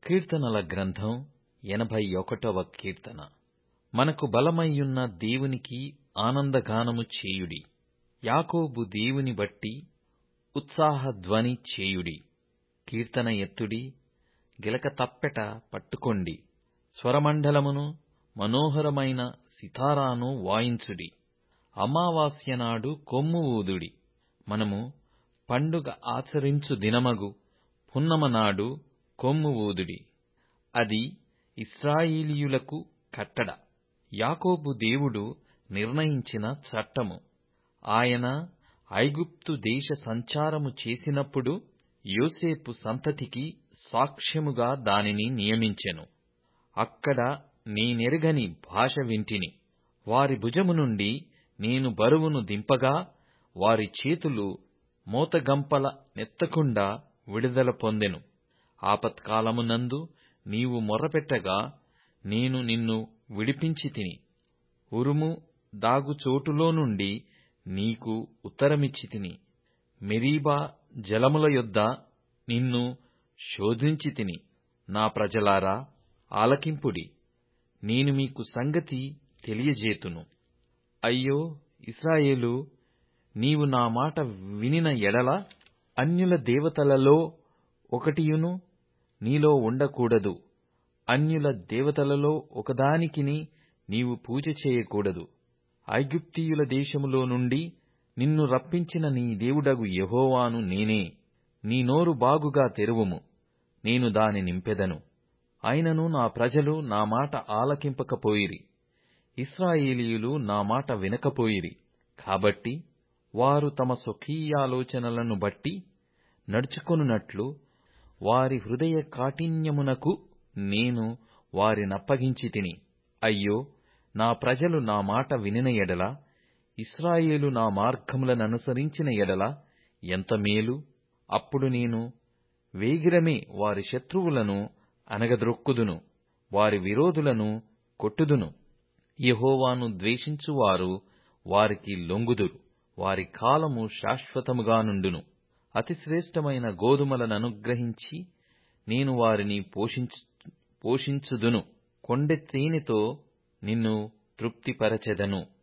కీర్తనల గ్రంథం ఎనభై ఒకటవ కీర్తన మనకు బలమయ్యున్న దేవునికి ఆనందగానము చేయుడి యాకోబు దేవుని బట్టి ఉత్సాహధ్వని చేయుడి కీర్తన ఎత్తుడి గిలక తప్పెట పట్టుకొండి స్వరమండలమును మనోహరమైన సితారాను వాయించుడి అమావాస్య నాడు కొమ్ము ఊదుడి మనము పండుగ ఆచరించు దినమగు పున్నమ నాడు కొమ్ము ఊదుడి అది ఇశ్రాయేలీయులకు కట్టడ యాకోబు దేవుడు నిర్ణయించిన చట్టము ఆయన ఐగుప్తు దేశ సంచారము చేసినప్పుడు యోసేపు సంతతికి సాక్ష్యముగా దానిని నియమించెను అక్కడ నేనెరగని భాష వింటిని వారి భుజము నుండి నేను బరువును దింపగా వారి చేతులు మోతగంపల నెత్తకుండా విడుదల పొందెను ఆపత్కాలమునందు నీవు మొర్రపెట్టగా నేను నిన్ను విడిపించితిని ఉరుము దాగుచోటులో నుండి నీకు ఉత్తరమిచ్చితిని మెరీబా జలముల యొద్ద నిన్ను శోధించితిని నా ప్రజలారా ఆలకింపుడి నేను మీకు సంగతి తెలియజేతును అయ్యో ఇశ్రాయేలూ నీవు నా మాట వినిన ఎడల అన్యుల దేవతలలో ఒకటియును నీలో ఉండకూడదు అన్యుల దేవతలలో ఒకదానికిని నీవు పూజ చేయకూడదు ఐగుప్తీయుల దేశములో నుండి నిన్ను రప్పించిన నీ దేవుడగు యెహోవాను నేనే నీ నోరు బాగుగా తెరువుము నేను దాని నింపెదను అయినను నా ప్రజలు నా మాట ఆలకింపకపోయిరి ఇశ్రాయేలీయులు నా మాట వినకపోయిరి కాబట్టి వారు తమ స్వకీయాలోచనలను బట్టి నడుచుకొనున్నట్లు వారి హృదయ కాఠిన్యమునకు నేను వారినప్పగించితిని అయ్యో నా ప్రజలు నా మాట వినిన ఎడల ఇశ్రాయేలు నా మార్గములననుసరించిన ఎడల ఎంత మేలు అప్పుడు నేను వేగిరమే వారి శత్రువులను అనగద్రొక్కుదును వారి విరోధులను కొట్టుదును యెహోవాను ద్వేషించువారు వారికి లొంగుదురు వారి కాలము శాశ్వతముగా నుండును అతిశ్రేష్టమైన గోధుమలననుగ్రహించి నేను వారిని పోషించుదును కొండె తేనెతో నిన్ను తృప్తిపరచెదను